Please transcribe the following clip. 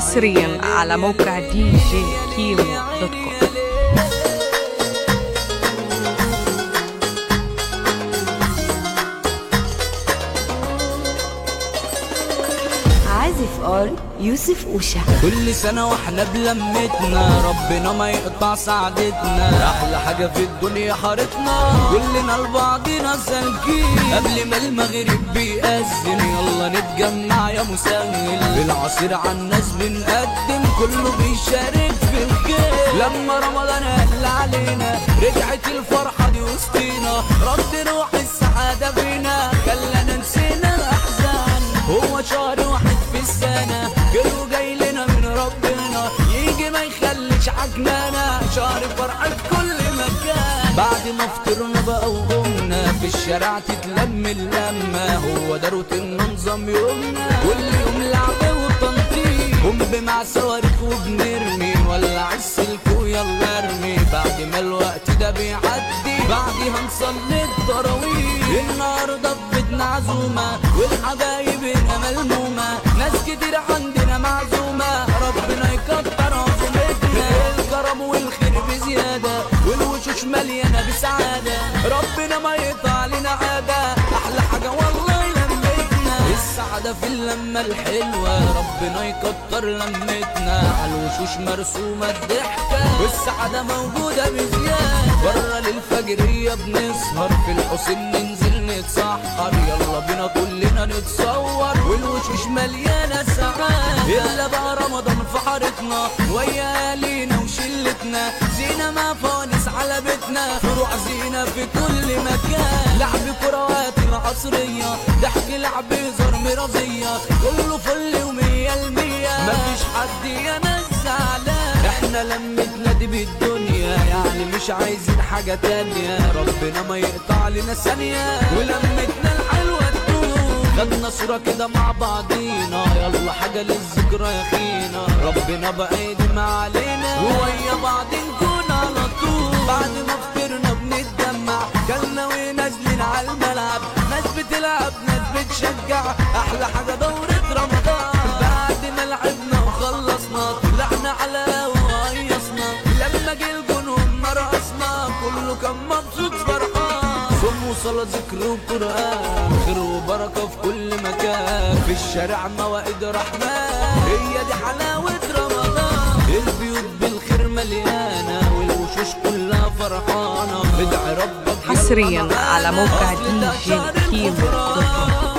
حصريا على موقع دي جي كيمو دوت كوم عازف ار يوسف اوشا كل سنة واحنا بلمتنا ربنا ما يقطع سعادتنا أحلى حاجة في الدنيا حارتنا كلنا لبعضنا سالكين قبل ما المغرب بيأذن يلا نتجمع يا مسهل العصير على الناس بنقدم كله بيشارك في الخير لما رمضان قل علينا رجعت الفرحة دي وسطينا رد روح السعادة فينا خلانا نسينا الأحزان هو شهر واحد في السنة كله جاي لنا من ربنا يجي ما يخليش عجنانا شهر فرحة في كل مكان بعد ما فطرنا بقى وقمنا في الشارع تتلم اللمة هو ده روتيننا نظام يومنا كل يوم لعب وتنطيط قوم مع صواريخ وبنرمي نولع السلك ويلا ارمي بعد ما الوقت ده بيعدي بعدها نصلي التراويح النهارده في بيتنا عزومه والحبايب هنا ملمومه ناس كتير عندنا معزومه ربنا يكتر عزومتنا الكرم والخير بزياده والوشوش مليانه بسعاده ربنا ما يقطع لنا عاده احلى حاجه والله لمتنا السعاده في اللمه الحلوه ربنا يكتر لمتنا على الوشوش مرسومه الضحكه والسعاده موجوده بزياده بره للفجريه بنسهر في الحسين ننزل نتسحر يلا بينا كلنا نتصور والوشوش مليانه سعاده الا بقى رمضان في حارتنا ويا اهالينا وشلتنا زينه ما فوانيس على بيتنا فروع زينه في كل مكان لعب كروات العصريه ضحك لعب هزار مرضيه كله فل ومية المية مفيش حد يا ناس زعلان احنا لمتنا دي بالدنيا يعني مش عايزين حاجة تانية ربنا ما يقطع لنا ثانية ولمتنا الحلوة تدوم خدنا صورة كده مع بعضينا يلا حاجة للذكرى يا خينا ربنا بقى يديم علينا ويا بعض نكون على طول بعد ما فطرنا بنتجمع كلنا ونازلين على الملعب ناس بتلعب ناس بتشجع احلى حاجة دورة رمضان بعد ما لعبنا وخلصنا طلعنا على وهيصنا لما جه الجون هم رقصنا كله كان مبسوط فرحان صوم وصلاة ذكر وقرآن خير وبركة في كل مكان في الشارع موائد رحمن هي دي حلاوة رمضان البيوت بالخير مليانة والوشوش كلها فرحانة ادعي ربك يلا حصريا معانا. على موقع أصل ده دي جي شهر كيمو دوت كوم. الغفران.